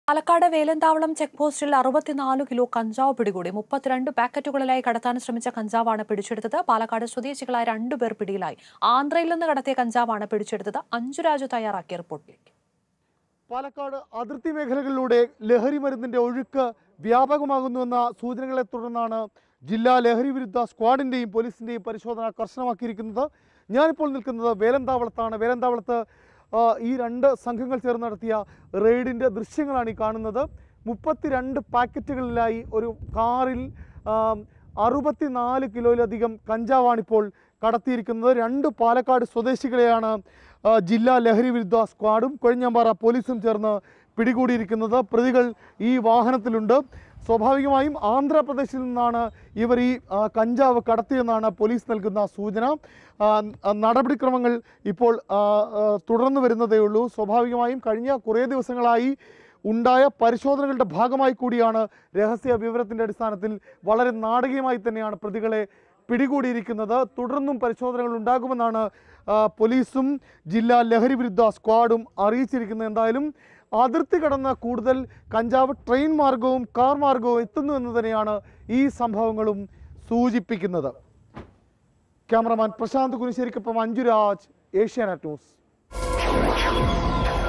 Palakkad Velanthavalam check പോസ്റ്റിൽ അറുപത്തിനാല് kilo കഞ്ചാവ് പിടികൂടി മുപ്പത്തിരണ്ട് പാക്കറ്റുകളിലായി കടത്താൻ ശ്രമിച്ച കഞ്ചാവാണ് പിടിച്ചെടുത്തത് പാലക്കാട് സ്വദേശികളായ രണ്ടുപേർ പിടിയിലായി ആന്ധ്രയിൽ നിന്ന് കടത്തിയ കഞ്ചാവാണ് പിടിച്ചെടുത്തത് അഞ്ചുരാജു തയ്യാറാക്കിയ റിപ്പോർട്ടിലേക്ക് പാലക്കാട് അതിർത്തി മേഖലകളിലൂടെ ലഹരി മരുന്നിന്റെ ഒഴുക്ക് വ്യാപകമാകുന്നുവെന്ന സൂചനകളെ തുടർന്നാണ് ജില്ലാ ലഹരി വിരുദ്ധ സ്ക്വാഡിന്റെയും പോലീസിന്റെയും പരിശോധന കർശനമാക്കിയിരിക്കുന്നത് ഞാനിപ്പോൾ നിൽക്കുന്നത് വേലന്താവളത്താണ് വേലന്താവളത്ത് ആ, ഈ രണ്ട് സംഘങ്ങൾ ചേർന്ന് നടത്തിയ റെയ്ഡിന്റെ ദൃശ്യങ്ങളാണ് ഈ കാണുന്നത് മുപ്പത്തിരണ്ട് പാക്കറ്റുകളിലായി ഒരു കാറിൽ അറുപത്തിനാല് കിലോയിലധികം കഞ്ചാവാണിപ്പോൾ കടത്തിയിരിക്കുന്നത് രണ്ട് പാലക്കാട് സ്വദേശികളെയാണ് ആ, ജില്ലാ ലഹരി വിരുദ്ധ സ്ക്വാഡും കൊഴിഞ്ഞാമ്പാറ പോലീസും ചേർന്ന് പിടികൂടിയിരിക്കുന്നത് പ്രതികൾ ഈ വാഹനത്തിലുണ്ട് സ്വാഭാവികമായും ആന്ധ്രാപ്രദേശിൽ നിന്നാണ് ഇവർ ഈ ആ, കഞ്ചാവ് കടത്തിയെന്നാണ് പോലീസ് നൽകുന്ന സൂചന ആ, ആ, നടപടിക്രമങ്ങൾ ഇപ്പോൾ ആ, ആ, തുടർന്നു വരുന്നതേ ഉള്ളൂ സ്വാഭാവികമായും കഴിഞ്ഞ കുറേ ദിവസങ്ങളായി ഉണ്ടായ പരിശോധനകളുടെ ഭാഗമായി കൂടിയാണ് രഹസ്യ വിവരത്തിൻ്റെ അടിസ്ഥാനത്തിൽ വളരെ നാടകീയമായി തന്നെയാണ് പ്രതികളെ പിടികൂടിയിരിക്കുന്നത് തുടർന്നും പരിശോധനകൾ ഉണ്ടാകുമെന്നാണ് ആ, പോലീസും ജില്ലാ ലഹരി വിരുദ്ധ സ്ക്വാഡും അറിയിച്ചിരിക്കുന്നത് എന്തായാലും അതിർത്തി കടന്ന കൂടുതൽ കഞ്ചാവ് ട്രെയിൻ മാർഗവും കാർ മാർഗവും എത്തുന്നു എന്ന് തന്നെയാണ് ഈ സംഭവങ്ങളും സൂചിപ്പിക്കുന്നത് ക്യാമറമാൻ പ്രശാന്ത് കുനിശ്ശേരിക്കൊപ്പം അഞ്ജുരാജ് ഏഷ്യാനെറ്റ് ന്യൂസ്